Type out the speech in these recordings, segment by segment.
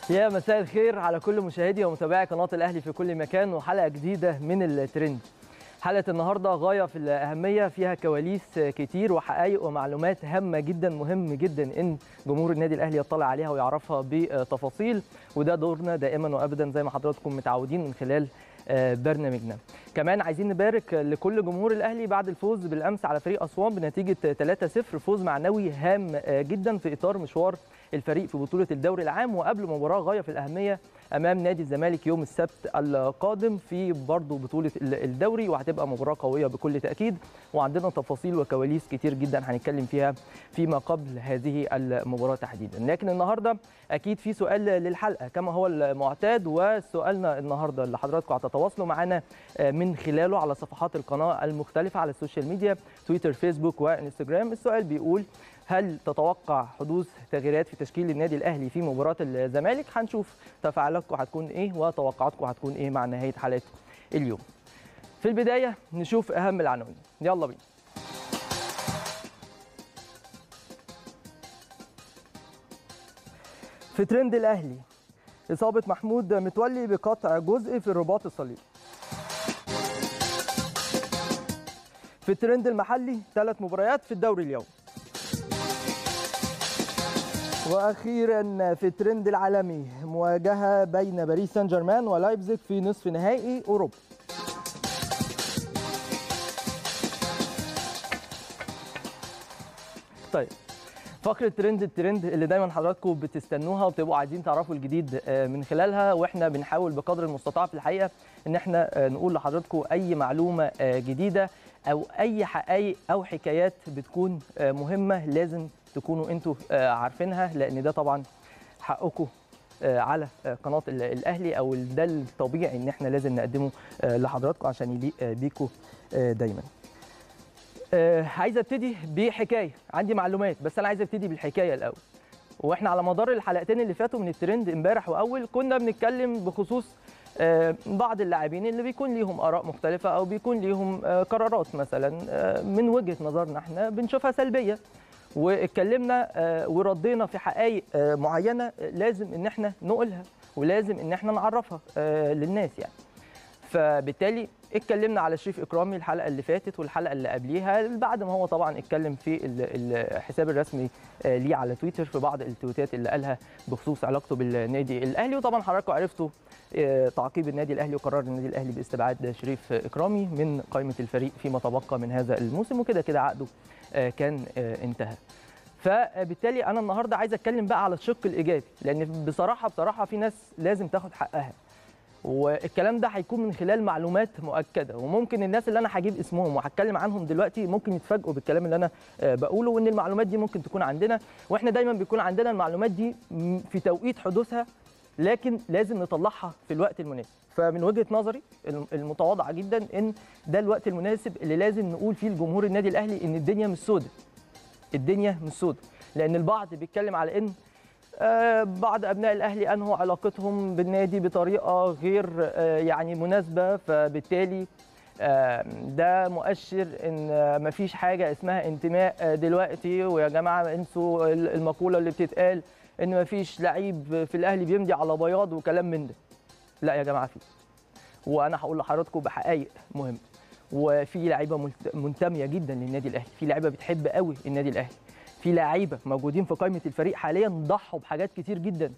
يا مساء الخير على كل مشاهدي ومتابعي قناه الاهلي في كل مكان وحلقه جديده من الترند حلقه النهارده غايه في الاهميه فيها كواليس كتير وحقائق ومعلومات هامه جدا مهم جدا ان جمهور النادي الاهلي يطلع عليها ويعرفها بتفاصيل وده دورنا دائما وابدا زي ما حضراتكم متعودين من خلال برنامجنا كمان عايزين نبارك لكل جمهور الاهلي بعد الفوز بالامس على فريق اسوان بنتيجه 3-0 فوز معنوي هام جدا في اطار مشوار الفريق في بطوله الدوري العام وقبل مباراه غايه في الاهميه امام نادي الزمالك يوم السبت القادم في برضه بطوله الدوري وهتبقى مباراه قويه بكل تاكيد وعندنا تفاصيل وكواليس كتير جدا هنتكلم فيها فيما قبل هذه المباراه تحديدا لكن النهارده اكيد في سؤال للحلقه كما هو المعتاد وسؤالنا النهارده اللي حضراتكم هتتواصلوا معنا من خلاله على صفحات القناه المختلفه على السوشيال ميديا تويتر فيسبوك وانستجرام السؤال بيقول هل تتوقع حدوث تغييرات في تشكيل النادي الاهلي في مباراه الزمالك هنشوف تفاعلاتكم هتكون ايه وتوقعاتكم هتكون ايه مع نهايه حلقه اليوم في البدايه نشوف اهم العناوين يلا بينا في ترند الاهلي اصابه محمود متولي بقطع جزء في الرباط الصليبي في الترند المحلي ثلاث مباريات في الدوري اليوم واخيرا في الترند العالمي مواجهه بين باريس سان جيرمان ولايبزيج في نصف نهائي اوروبا طيب فقره ترند الترند اللي دايما حضراتكم بتستنوها وبتبقوا عايزين تعرفوا الجديد من خلالها واحنا بنحاول بقدر المستطاع في الحقيقه ان احنا نقول لحضراتكم اي معلومه جديده او اي حقائق او حكايات بتكون مهمه لازم تكونوا انتوا عارفينها لان ده طبعا حقكم على قناه الاهلي او ده الطبيعي ان احنا لازم نقدمه لحضراتكم عشان يليق بيكم دايما عايز ابتدي بحكايه عندي معلومات بس انا عايز ابتدي بالحكايه الاول واحنا على مدار الحلقتين اللي فاتوا من الترند امبارح واول كنا بنتكلم بخصوص بعض اللاعبين اللي بيكون ليهم اراء مختلفه او بيكون ليهم قرارات مثلا من وجهه نظرنا احنا بنشوفها سلبيه واتكلمنا وردينا في حقائق معينه لازم ان احنا نقولها ولازم ان احنا نعرفها للناس يعني فبالتالي اتكلمنا على شريف اكرامي الحلقه اللي فاتت والحلقه اللي قبليها بعد ما هو طبعا اتكلم في الحساب الرسمي ليه على تويتر في بعض التويتات اللي قالها بخصوص علاقته بالنادي الاهلي وطبعا حضراتكم عرفتوا تعقيب النادي الاهلي وقرار النادي الاهلي باستبعاد شريف اكرامي من قائمه الفريق فيما تبقى من هذا الموسم وكده كده عقده كان انتهى فبالتالي انا النهارده عايز اتكلم بقى على الشق الايجابي لان بصراحه بصراحه في ناس لازم تاخد حقها والكلام ده هيكون من خلال معلومات مؤكده وممكن الناس اللي انا هجيب اسمهم وهتكلم عنهم دلوقتي ممكن يتفاجئوا بالكلام اللي انا بقوله وان المعلومات دي ممكن تكون عندنا واحنا دايما بيكون عندنا المعلومات دي في توقيت حدوثها لكن لازم نطلعها في الوقت المناسب فمن وجهه نظري المتواضعه جدا ان ده الوقت المناسب اللي لازم نقول فيه لجمهور النادي الاهلي ان الدنيا مش سودة الدنيا مش سودة لان البعض بيتكلم على ان بعض ابناء الاهلي انهوا علاقتهم بالنادي بطريقه غير يعني مناسبه فبالتالي ده مؤشر ان مفيش حاجه اسمها انتماء دلوقتي ويا جماعه انسوا المقوله اللي بتتقال ان مفيش لعيب في الاهلي بيمضي على بياض وكلام من ده لا يا جماعه في وانا هقول لحضراتكم بحقائق مهمه وفي لعيبه منتميه جدا للنادي الاهلي في لعيبه بتحب قوي النادي الاهلي في لعيبه موجودين في قائمه الفريق حاليا ضحوا بحاجات كتير جدا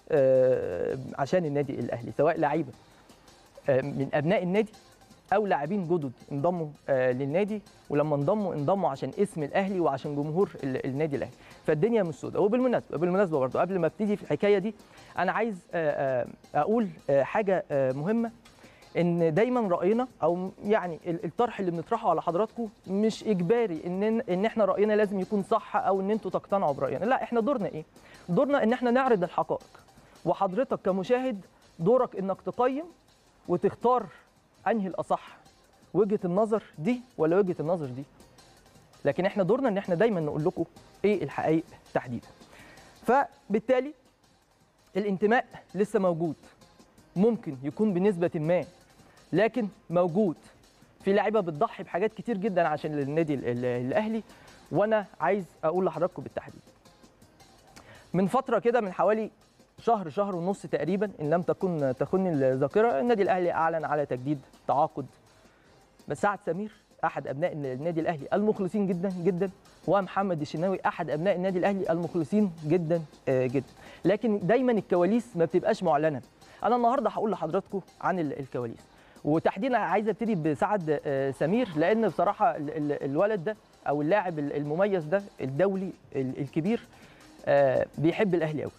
عشان النادي الاهلي سواء لعيبه من ابناء النادي او لاعبين جدد انضموا للنادي ولما انضموا انضموا عشان اسم الاهلي وعشان جمهور النادي الاهلي فالدنيا مش سوداء وبالمناسبه بالمناسبه برضه قبل ما ابتدي في الحكايه دي انا عايز اقول حاجه مهمه ان دايما راينا او يعني الطرح اللي بنطرحه على حضراتكم مش اجباري ان ان احنا راينا لازم يكون صح او ان انتوا تقتنعوا براينا لا احنا دورنا ايه دورنا ان احنا نعرض الحقائق وحضرتك كمشاهد دورك انك تقيم وتختار انهي الاصح وجهه النظر دي ولا وجهه النظر دي لكن احنا دورنا ان احنا دايما نقول لكم ايه الحقائق تحديدا فبالتالي الانتماء لسه موجود ممكن يكون بنسبه ما لكن موجود في لعيبه بتضحي بحاجات كتير جدا عشان النادي ال- ال- الاهلي وانا عايز اقول لحضراتكم بالتحديد من فتره كده من حوالي شهر شهر ونص تقريبا ان لم تكن تخن الذاكره النادي الاهلي اعلن على تجديد تعاقد بس سعد سمير احد ابناء النادي الاهلي المخلصين جدا جدا ومحمد الشناوي احد ابناء النادي الاهلي المخلصين جدا آه، جدا لكن دايما الكواليس ما بتبقاش معلنه انا النهارده هقول لحضراتكم عن ال- الكواليس وتحديدا عايز ابتدي بسعد آه، سمير لان بصراحه ال- ال- الولد ده او اللاعب ال- المميز ده الدولي ال- الكبير آه، بيحب الاهلي قوي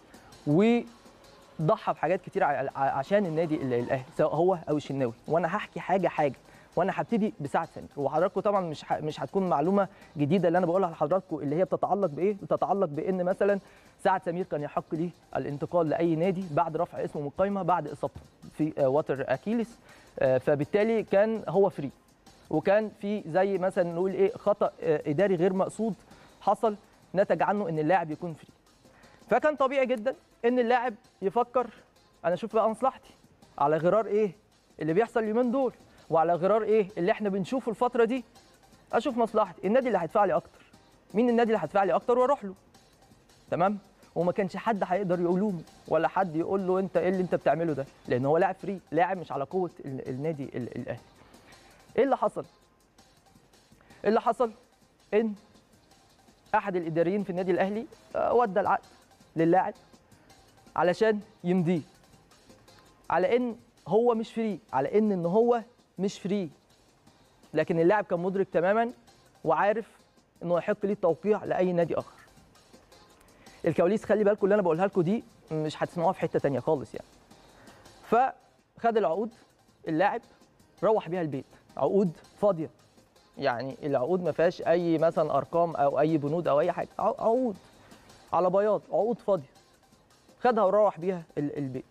وضحى بحاجات كتير ع- ع- عشان النادي ال- الاهلي سواء هو او الشناوي وانا هحكي حاجه حاجه وانا هبتدي بسعد سمير وحضراتكم طبعا مش ح- مش هتكون معلومه جديده اللي انا بقولها لحضراتكم اللي هي بتتعلق بايه بتتعلق بان مثلا سعد سمير كان يحق ليه الانتقال لاي نادي بعد رفع اسمه من القائمه بعد اصابته في آه، وتر اكيليس آه، فبالتالي كان هو فري وكان في زي مثلا نقول ايه خطا آه، اداري غير مقصود حصل نتج عنه ان اللاعب يكون فري فكان طبيعي جدا ان اللاعب يفكر انا اشوف بقى مصلحتي على غرار ايه اللي بيحصل اليومين دول وعلى غرار ايه اللي احنا بنشوفه الفتره دي اشوف مصلحتي النادي اللي هيدفع لي اكتر مين النادي اللي هيدفع لي اكتر واروح له تمام وما كانش حد هيقدر يلومه ولا حد يقول له انت ايه اللي انت بتعمله ده لان هو لاعب فري لاعب مش على قوه ال- النادي ال- الاهلي ايه اللي حصل اللي حصل ان احد الاداريين في النادي الاهلي آه، ودى العقد للاعب علشان يمضيه على ان هو مش فري على ان ان هو مش فري لكن اللاعب كان مدرك تماما وعارف انه يحق ليه التوقيع لاي نادي اخر الكواليس خلي بالكم اللي انا بقولها لكم دي مش هتسمعوها في حته تانية خالص يعني فخد العقود اللاعب روح بيها البيت عقود فاضيه يعني العقود ما فيهاش اي مثلا ارقام او اي بنود او اي حاجه ع- عقود على بياض عقود فاضيه خدها وروح بيها ال- البيت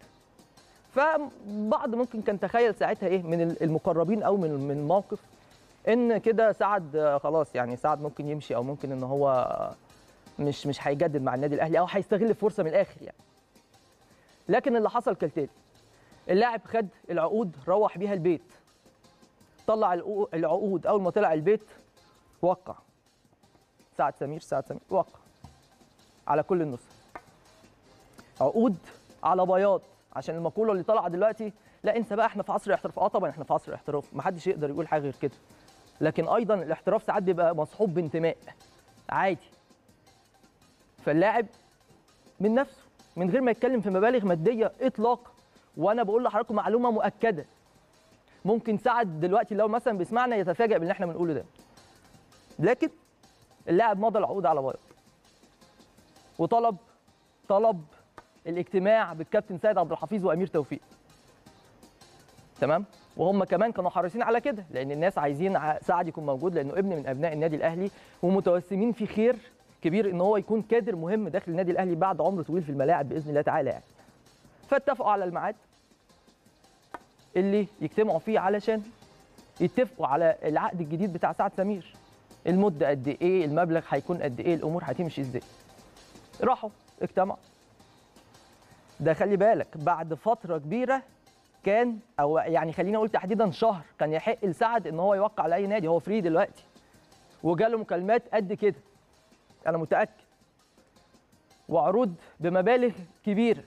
فبعض ممكن كان تخيل ساعتها ايه من ال- المقربين او من من الموقف ان كده سعد آه، خلاص يعني سعد ممكن يمشي او ممكن ان هو آه، مش مش هيجدد مع النادي الاهلي او هيستغل الفرصه من الاخر يعني لكن اللي حصل كالتالي اللاعب خد العقود روح بيها البيت طلع العقو- العقود اول ما طلع البيت وقع سعد سمير سعد سمير وقع على كل النسخ عقود على بياض عشان المقوله اللي طالعه دلوقتي لا انسى بقى احنا في عصر الاحتراف اه طبعا احنا في عصر الاحتراف محدش يقدر يقول حاجه غير كده لكن ايضا الاحتراف ساعات بيبقى مصحوب بانتماء عادي فاللاعب من نفسه من غير ما يتكلم في مبالغ ماديه اطلاقا وانا بقول لحضراتكم معلومه مؤكده ممكن سعد دلوقتي لو مثلا بيسمعنا يتفاجئ باللي احنا بنقوله ده لكن اللاعب مضى العقود على بياض وطلب طلب الاجتماع بالكابتن سيد عبد الحفيظ وامير توفيق تمام وهم كمان كانوا حريصين على كده لان الناس عايزين ع- سعد يكون موجود لانه ابن من ابناء النادي الاهلي ومتوسمين في خير كبير ان هو يكون كادر مهم داخل النادي الاهلي بعد عمر طويل في الملاعب باذن الله تعالى يعني فاتفقوا على الميعاد اللي يجتمعوا فيه علشان يتفقوا على العقد الجديد بتاع سعد سمير المده قد ايه المبلغ هيكون قد ايه الامور هتمشي ازاي راحوا اجتمعوا ده خلي بالك بعد فتره كبيره كان او يعني خليني اقول تحديدا شهر كان يحق لسعد ان هو يوقع على اي نادي هو فري دلوقتي وجاله مكالمات قد كده انا متاكد وعروض بمبالغ كبيره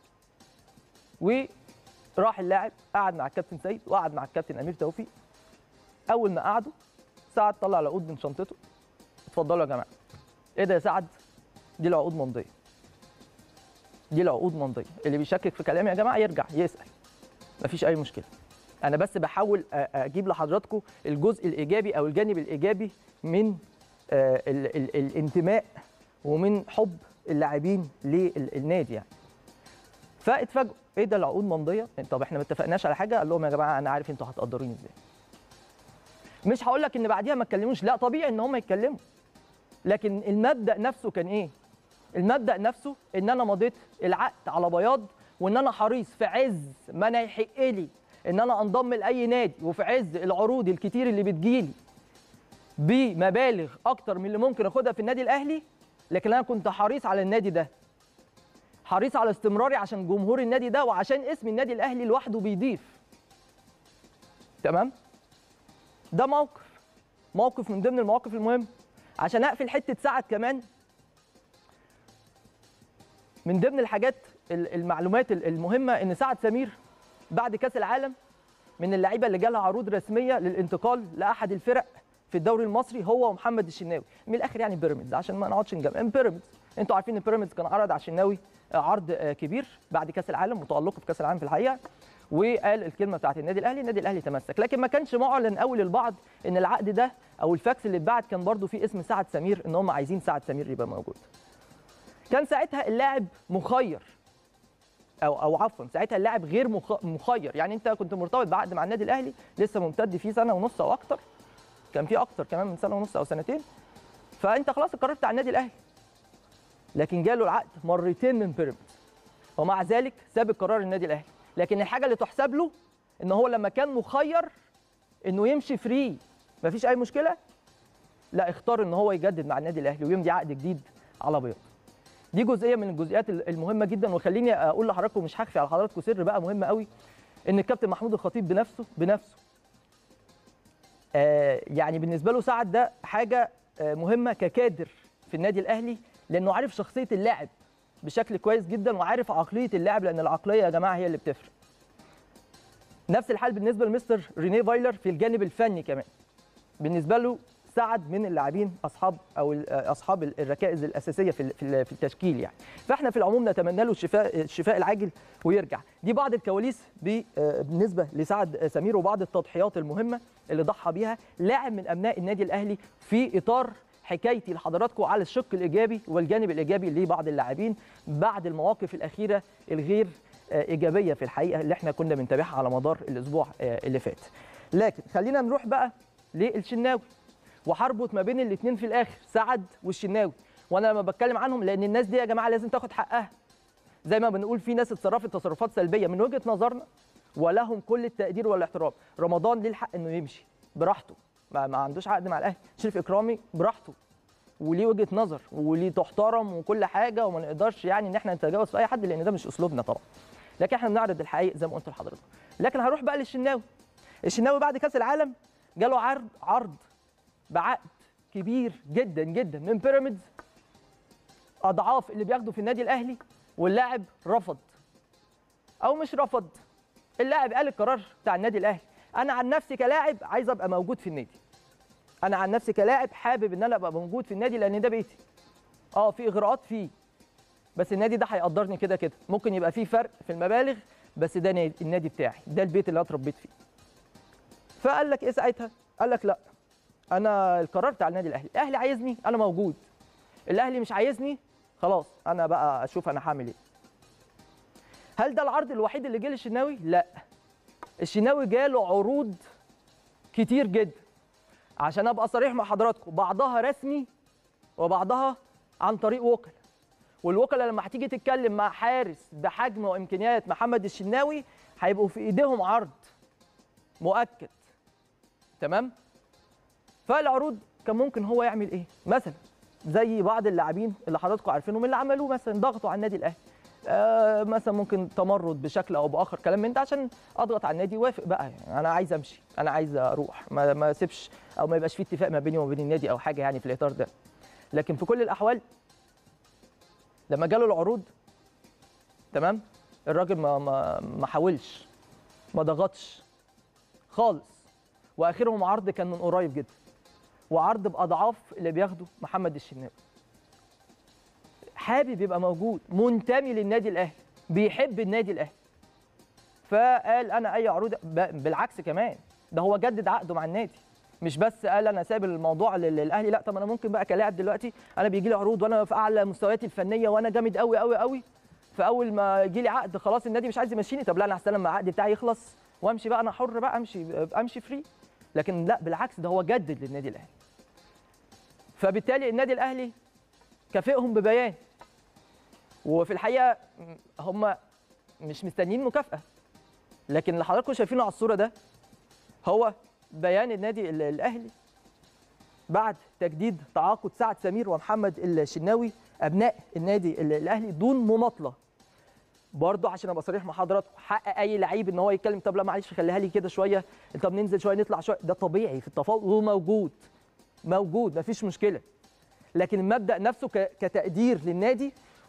وراح اللاعب قعد مع الكابتن سيد وقعد مع الكابتن امير توفيق اول ما قعدوا سعد طلع العقود من شنطته اتفضلوا يا جماعه ايه ده يا سعد دي العقود ممضيه دي العقود ممضيه اللي بيشكك في كلامي يا جماعه يرجع يسال مفيش اي مشكله انا بس بحاول أ- اجيب لحضراتكم الجزء الايجابي او الجانب الايجابي من آه، ال- ال- الانتماء ومن حب اللاعبين للنادي يعني فاتفاجئوا ايه ده العقود ممضيه طب احنا ما اتفقناش على حاجه قال لهم يا جماعه انا عارف انتوا هتقدروني ازاي مش هقول لك ان بعديها ما اتكلموش لا طبيعي ان هم يتكلموا لكن المبدا نفسه كان ايه المبدا نفسه ان انا مضيت العقد على بياض وان انا حريص في عز ما انا يحق لي ان انا انضم لاي نادي وفي عز العروض الكتير اللي بتجيلي بمبالغ اكتر من اللي ممكن اخدها في النادي الاهلي لكن انا كنت حريص على النادي ده حريص على استمراري عشان جمهور النادي ده وعشان اسم النادي الاهلي لوحده بيضيف تمام ده موقف موقف من ضمن المواقف المهمه عشان اقفل حته سعد كمان من ضمن الحاجات ال- المعلومات ال- المهمه ان سعد سمير بعد كاس العالم من اللعيبه اللي جالها عروض رسميه للانتقال لاحد الفرق في الدوري المصري هو ومحمد الشناوي من الاخر يعني بيراميدز عشان ما نقعدش نجمع بيراميدز انتوا عارفين ان بيراميدز كان عرض على الشناوي آه، عرض آه، كبير بعد كاس العالم وتالقه في كاس العالم في الحقيقه وقال الكلمه بتاعت النادي الاهلي النادي الاهلي تمسك لكن ما كانش معلن قوي للبعض ان العقد ده او الفاكس اللي اتبعت كان برضو فيه اسم سعد سمير ان هم عايزين سعد سمير يبقى موجود كان ساعتها اللاعب مخير او او عفوا ساعتها اللاعب غير مخ- مخير يعني انت كنت مرتبط بعقد مع النادي الاهلي لسه ممتد فيه سنه ونص او اكتر كان فيه اكتر كمان من سنه ونص او سنتين فانت خلاص قررت على النادي الاهلي لكن جاله العقد مرتين من بيراميدز ومع ذلك ساب القرار النادي الاهلي لكن الحاجه اللي تحسب له ان هو لما كان مخير انه يمشي فري مفيش اي مشكله لا اختار ان هو يجدد مع النادي الاهلي ويمضي عقد جديد على بياض دي جزئيه من الجزئيات المهمه جدا وخليني اقول لحضراتكم مش هخفي على حضراتكم سر بقى مهم قوي ان الكابتن محمود الخطيب بنفسه بنفسه آه يعني بالنسبه له سعد ده حاجه آه مهمه ككادر في النادي الاهلي لانه عارف شخصيه اللاعب بشكل كويس جدا وعارف عقليه اللاعب لان العقليه يا جماعه هي اللي بتفرق نفس الحال بالنسبه لمستر رينيه فايلر في الجانب الفني كمان بالنسبه له سعد من اللاعبين اصحاب او ال- اصحاب الركائز الاساسيه في ال- في ال- في التشكيل يعني فاحنا في العموم نتمنى له الشفاء الشفاء العاجل ويرجع دي بعض الكواليس ب- آه، بالنسبه لسعد سمير وبعض التضحيات المهمه اللي ضحى بيها لاعب من ابناء النادي الاهلي في اطار حكايتي لحضراتكم على الشق الايجابي والجانب الايجابي لبعض اللاعبين بعد المواقف الاخيره الغير آه، ايجابيه في الحقيقه اللي احنا كنا بنتابعها على مدار الاسبوع آه، اللي فات لكن خلينا نروح بقى للشناوي وهربط ما بين الاثنين في الاخر سعد والشناوي وانا لما بتكلم عنهم لان الناس دي يا جماعه لازم تاخد حقها زي ما بنقول في ناس اتصرفت تصرفات سلبيه من وجهه نظرنا ولهم كل التقدير والاحترام رمضان ليه الحق انه يمشي براحته ما, ما عندوش عقد مع الاهلي شريف اكرامي براحته وليه وجهه نظر وليه تحترم وكل حاجه وما نقدرش يعني ان احنا نتجاوز في اي حد لان ده مش اسلوبنا طبعا لكن احنا بنعرض الحقيقه زي ما قلت لحضرتك لكن هروح بقى للشناوي الشناوي بعد كاس العالم جاله عرض عرض بعقد كبير جدا جدا من بيراميدز اضعاف اللي بياخده في النادي الاهلي واللاعب رفض او مش رفض اللاعب قال القرار بتاع النادي الاهلي انا عن نفسي كلاعب عايز ابقى موجود في النادي انا عن نفسي كلاعب حابب ان انا ابقى موجود في النادي لان ده بيتي اه في اغراءات فيه بس النادي ده هيقدرني كده كده ممكن يبقى فيه فرق في المبالغ بس ده نادي النادي بتاعي ده البيت اللي انا اتربيت فيه فقال لك ايه ساعتها قال لك لا انا القرار بتاع النادي الاهلي الاهلي عايزني انا موجود الاهلي مش عايزني خلاص انا بقى اشوف انا هعمل ايه هل ده العرض الوحيد اللي جه للشناوي لا الشناوي جاله عروض كتير جدا عشان ابقى صريح مع حضراتكم بعضها رسمي وبعضها عن طريق وكلاء والوكلاء لما هتيجي تتكلم مع حارس بحجم وامكانيات محمد الشناوي هيبقوا في ايديهم عرض مؤكد تمام فالعروض كان ممكن هو يعمل ايه مثلا زي بعض اللاعبين اللي حضراتكم عارفينهم اللي عملوه مثلا ضغطوا على النادي الاهلي آه مثلا ممكن تمرد بشكل او باخر كلام من ده عشان اضغط على النادي وافق بقى يعني انا عايز امشي انا عايز اروح ما ما اسيبش او ما يبقاش في اتفاق ما بيني وما بين النادي او حاجه يعني في الاطار ده لكن في كل الاحوال لما جاله العروض تمام الراجل ما ما ما حاولش ما ضغطش خالص واخرهم عرض كان من قريب جدا وعرض باضعاف اللي بياخده محمد الشناوي حابب يبقى موجود منتمي للنادي الاهلي بيحب النادي الاهلي فقال انا اي عروض ب- بالعكس كمان ده هو جدد عقده مع النادي مش بس قال انا سايب الموضوع لل- للاهلي لا طب انا ممكن بقى كلاعب دلوقتي انا بيجي لي عروض وانا في اعلى مستوياتي الفنيه وانا جامد قوي قوي قوي فاول ما يجي لي عقد خلاص النادي مش عايز يمشيني طب لا انا هستنى لما العقد بتاعي يخلص وامشي بقى انا حر بقى امشي امشي فري لكن لا بالعكس ده هو جدد للنادي الاهلي فبالتالي النادي الاهلي كافئهم ببيان وفي الحقيقه م- هم مش مستنيين مكافاه لكن اللي حضراتكم شايفينه على الصوره ده هو بيان النادي ال- الاهلي بعد تجديد تعاقد سعد سمير ومحمد الشناوي ابناء النادي ال- الاهلي دون مماطله برضه عشان ابقى صريح مع حضراتكم حق اي لعيب ان هو يتكلم طب لا معلش خليها لي كده شويه طب ننزل شويه نطلع شويه ده طبيعي في التفاوض وموجود موجود مفيش مشكله لكن المبدا نفسه ك- كتقدير للنادي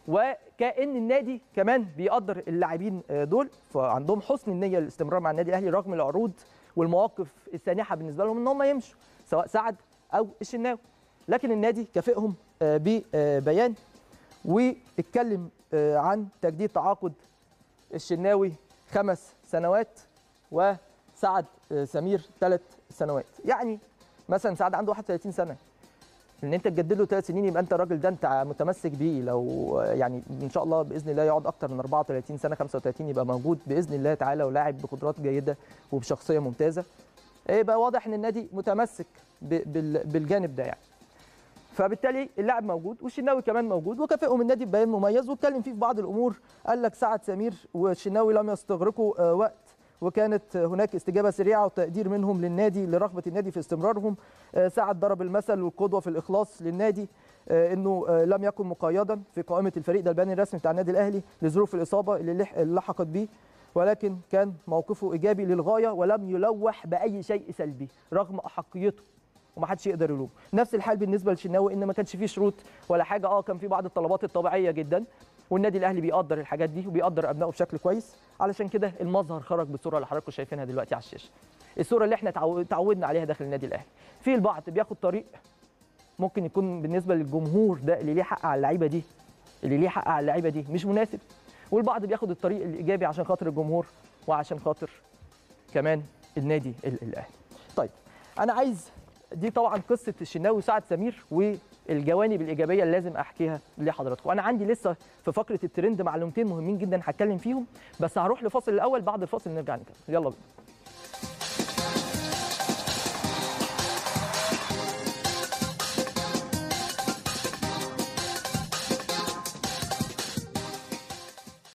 وكأن النادي كمان بيقدر اللاعبين دول فعندهم حسن النيه للاستمرار مع النادي الاهلي رغم العروض والمواقف السانحه بالنسبه لهم ان هم يمشوا سواء سعد او الشناوي لكن النادي كافئهم ببيان واتكلم عن تجديد تعاقد الشناوي خمس سنوات وسعد سمير ثلاث سنوات يعني مثلا سعد عنده 31 سنه ان انت تجدد له ثلاث سنين يبقى انت الراجل ده انت متمسك بيه لو يعني ان شاء الله باذن الله يقعد اكتر من 34 سنه 35 يبقى موجود باذن الله تعالى ولاعب بقدرات جيده وبشخصيه ممتازه يبقى واضح ان النادي متمسك بالجانب ده يعني فبالتالي اللاعب موجود والشناوي كمان موجود وكافئهم النادي ببيان مميز واتكلم فيه في بعض الامور قال لك سعد سمير والشناوي لم يستغرقوا وقت وكانت هناك استجابه سريعه وتقدير منهم للنادي لرغبه النادي في استمرارهم سعد ضرب المثل والقدوه في الاخلاص للنادي انه لم يكن مقيدا في قائمه الفريق ده البيان الرسمي بتاع النادي الاهلي لظروف الاصابه اللي لحقت بيه ولكن كان موقفه ايجابي للغايه ولم يلوح باي شيء سلبي رغم احقيته ومحدش يقدر يلوم نفس الحال بالنسبه للشناوي ان ما كانش فيه شروط ولا حاجه اه كان في بعض الطلبات الطبيعيه جدا والنادي الاهلي بيقدر الحاجات دي وبيقدر ابنائه بشكل كويس علشان كده المظهر خرج بالصوره اللي حضراتكم شايفينها دلوقتي على الشاشه الصوره اللي احنا تعودنا عليها داخل النادي الاهلي في البعض بياخد طريق ممكن يكون بالنسبه للجمهور ده اللي ليه حق على اللعيبه دي اللي ليه حق على اللعيبه دي مش مناسب والبعض بياخد الطريق الايجابي عشان خاطر الجمهور وعشان خاطر كمان النادي الاهلي طيب انا عايز دي طبعا قصه الشناوي وسعد سمير والجوانب الايجابيه اللي لازم احكيها لحضراتكم انا عندي لسه في فقره الترند معلومتين مهمين جدا هتكلم فيهم بس هروح لفاصل الاول بعد الفاصل نرجع نكمل يلا بينا